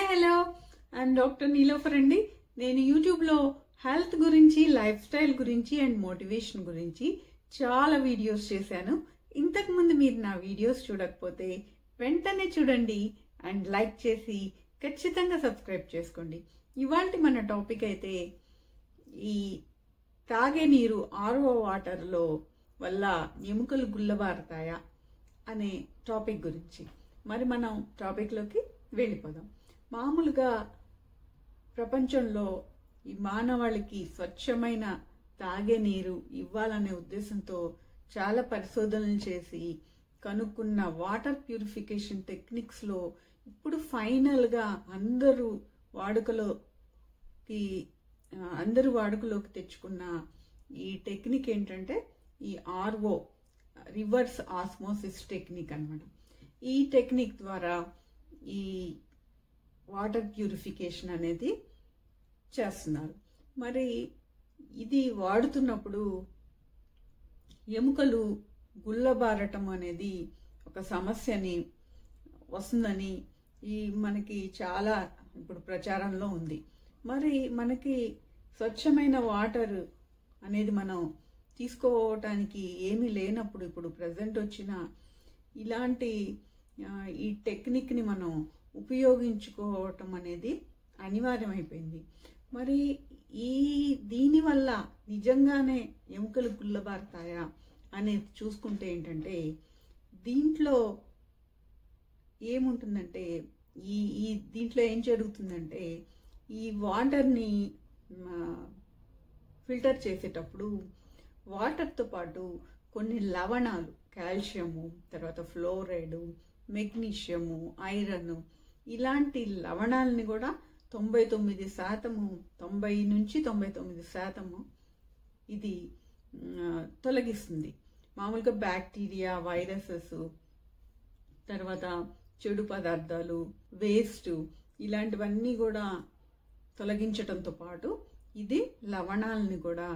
hello I'm doctor Niloufer అండి నేను యూట్యూబ్లో హెల్త్ గురించి లైఫ్ స్టైల్ గురించి అండ్ మోటివేషన్ గురించి చాలా వీడియోస్ చేశాను ఇంతకుముందు మీరు నా వీడియోస్ చూడకపోతే వెంటనే చూడండి అండ్ లైక్ చేసి ఖచ్చితంగా సబ్స్క్రైబ్ చేసుకోండి ఇవాళ మన టాపిక్ అయితే ఈ తాగే నీరు ఆర్ఓ వాటర్లో వల్ల ఎముకలు గుల్లబారుతాయా అనే టాపిక్ గురించి మరి మనం టాపిక్లోకి వెళ్ళిపోదాం మామూలుగా ప్రపంచంలో ఈ మానవాళికి స్వచ్ఛమైన తాగే నీరు ఇవ్వాలనే ఉద్దేశంతో చాలా పరిశోధనలు చేసి కనుక్కున్న వాటర్ ప్యూరిఫికేషన్ టెక్నిక్స్లో ఇప్పుడు ఫైనల్గా అందరూ వాడుకలోకి ఆ, అందరూ వాడుకలోకి తెచ్చుకున్న ఈ టెక్నిక్ ఏంటంటే ఈ ఆర్ఓ రివర్స్ ఆస్మోసిస్ టెక్నిక్ అన్నమాట ఈ టెక్నిక్ ద్వారా ఈ వాటర్ ప్యూరిఫికేషన్ అనేది చేస్తున్నారు మరి ఇది వాడుతున్నప్పుడు ఎముకలు గుల్లబారటం అనేది ఒక సమస్యని వస్తుందని ఈ మనకి చాలా ఇప్పుడు ప్రచారంలో ఉంది మరి మనకి స్వచ్ఛమైన వాటర్ అనేది మనం తీసుకోవటానికి ఏమీ లేనప్పుడు ఇప్పుడు ప్రజెంట్ వచ్చిన ఇలాంటి ఆ, ఈ టెక్నిక్ని మనం ఉపయోగించుకోవటం అనేది అనివార్యమైపోయింది మరి ఈ దీనివల్ల నిజంగానే ఎముకలు గుల్లబారుతాయా అనేది చూసుకుంటే ఏంటంటే దీంట్లో ఏముంటుందంటే ఈ ఈ దీంట్లో ఏం జరుగుతుందంటే ఈ వాటర్ని ఫిల్టర్ చేసేటప్పుడు వాటర్తో పాటు కొన్ని లవణాలు కాల్షియము తర్వాత ఫ్లోరైడ్ మెగ్నీషియము ఐరన్ ఇలాంటి లవణాలని కూడా తొంభై తొమ్మిది శాతము తొంభై నుంచి తొంభై తొమ్మిది శాతము ఇది ఆ, తొలగిస్తుంది మామూలుగా బ్యాక్టీరియా వైరసెస్ తర్వాత చెడు పదార్థాలు వేస్ట్ ఇలాంటివన్నీ కూడా తొలగించటంతో పాటు ఇది లవణాలని కూడా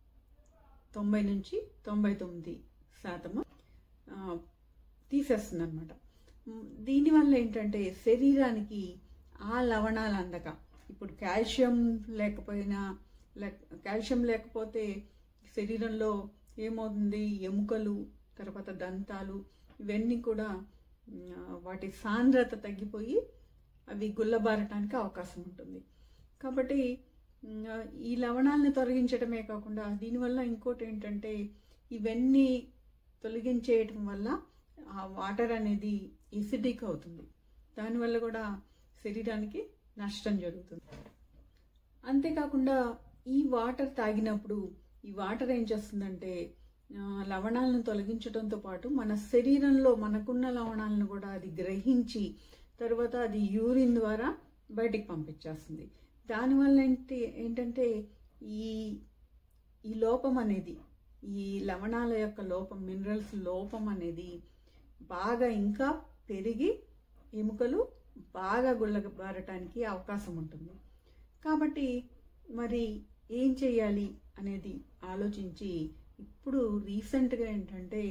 తొంభై నుంచి తొంభై తొమ్మిది శాతము ఆ, తీసేస్తుంది అనమాట దీనివల్ల ఏంటంటే శరీరానికి ఆ లవణాలు అందక ఇప్పుడు కాల్షియం లేకపోయినా లేక కాల్షియం లేకపోతే శరీరంలో ఏమవుతుంది ఎముకలు తర్వాత దంతాలు ఇవన్నీ కూడా ఆ, వాటి సాంద్రత తగ్గిపోయి అవి గుల్లబారటానికి అవకాశం ఉంటుంది కాబట్టి ఉమ్, ఈ లవణాలను తొలగించడమే కాకుండా దీనివల్ల ఇంకోటి ఏంటంటే ఇవన్నీ తొలగించేయటం వల్ల ఆ వాటర్ అనేది ఎసిడిక్ అవుతుంది దానివల్ల కూడా శరీరానికి నష్టం జరుగుతుంది అంతేకాకుండా ఈ వాటర్ తాగినప్పుడు ఈ వాటర్ ఏం చేస్తుందంటే ఆ, లవణాలను తొలగించడంతో పాటు మన శరీరంలో మనకున్న లవణాలను కూడా అది గ్రహించి తర్వాత అది యూరిన్ ద్వారా బయటికి పంపించేస్తుంది దానివల్ల ఏంటి ఏంటంటే ఈ ఈ లోపం అనేది ఈ లవణాల యొక్క లోపం మినరల్స్ లోపం అనేది బాగా ఇంకా పెరిగి ఎముకలు బాగా గుల్లబారటానికి అవకాశం ఉంటుంది కాబట్టి మరి ఏం చేయాలి అనేది ఆలోచించి ఇప్పుడు రీసెంట్గా ఏంటంటే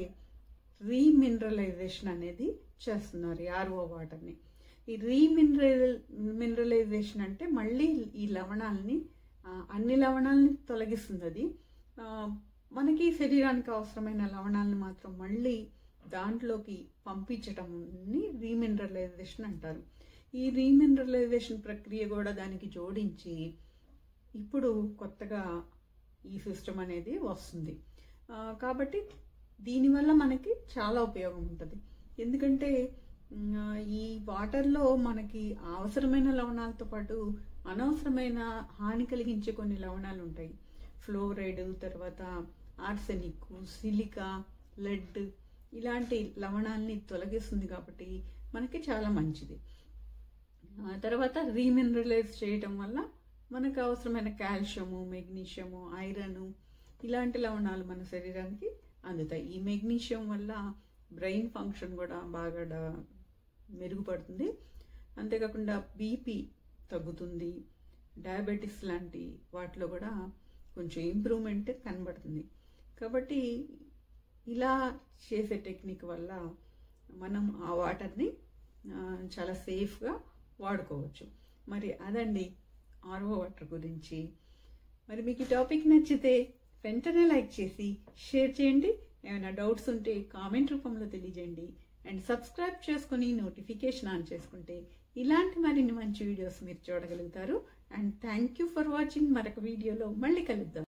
రీమినరలైజేషన్ అనేది చేస్తున్నారు ఆర్ఓ వాటర్ని ఈ రీమినరల్ మినరలైజేషన్ అంటే మళ్ళీ ఈ లవణాలని ఆ, అన్ని లవణాలని తొలగిస్తుంది అది ఆ, మనకి శరీరానికి అవసరమైన లవణాలను మాత్రం మళ్ళీ దాంట్లోకి పంపించటంని రీమినరలైజేషన్ అంటారు ఈ రీమినరలైజేషన్ ప్రక్రియ కూడా దానికి జోడించి ఇప్పుడు కొత్తగా ఈ సిస్టమ్ అనేది వస్తుంది ఆ, కాబట్టి దీనివల్ల మనకి చాలా ఉపయోగం ఉంటుంది ఎందుకంటే ఉమ్, ఆ, ఈ వాటర్లో మనకి అవసరమైన లవణాలతో పాటు అనవసరమైన హాని కలిగించే కొన్ని లవణాలు ఉంటాయి ఫ్లోరైడ్ తర్వాత ఆర్సెనిక్ సిలికా లెడ్ ఇలాంటి లవణాలని తొలగిస్తుంది కాబట్టి మనకి చాలా మంచిది ఆ తర్వాత రీమినరలైజ్ చేయటం వల్ల మనకు అవసరమైన కాల్షియము మెగ్నీషియము ఐరన్ ఇలాంటి లవణాలు మన శరీరానికి అందుతాయి ఈ మెగ్నీషియం వల్ల బ్రెయిన్ ఫంక్షన్ కూడా బాగా డ- మెరుగుపడుతుంది అంతేకాకుండా బీపీ తగ్గుతుంది డయాబెటీస్ లాంటి వాటిలో కూడా కొంచెం ఇంప్రూవ్మెంట్ కనబడుతుంది కాబట్టి ఇలా చేసే టెక్నిక్ వల్ల మనం ఆ వాటర్ని ఆ, చాలా సేఫ్గా వాడుకోవచ్చు మరి అదండి ఆర్ఓ వాటర్ గురించి మరి మీకు ఈ టాపిక్ నచ్చితే వెంటనే లైక్ చేసి షేర్ చేయండి ఏమైనా డౌట్స్ ఉంటే కామెంట్ రూపంలో తెలియజేయండి అండ్ సబ్స్క్రైబ్ చేసుకుని నోటిఫికేషన్ ఆన్ చేసుకుంటే ఇలాంటి మరిన్ని మంచి వీడియోస్ మీరు చూడగలుగుతారు and thank you for watching మరొక వీడియోలో మళ్ళీ కలుద్దాం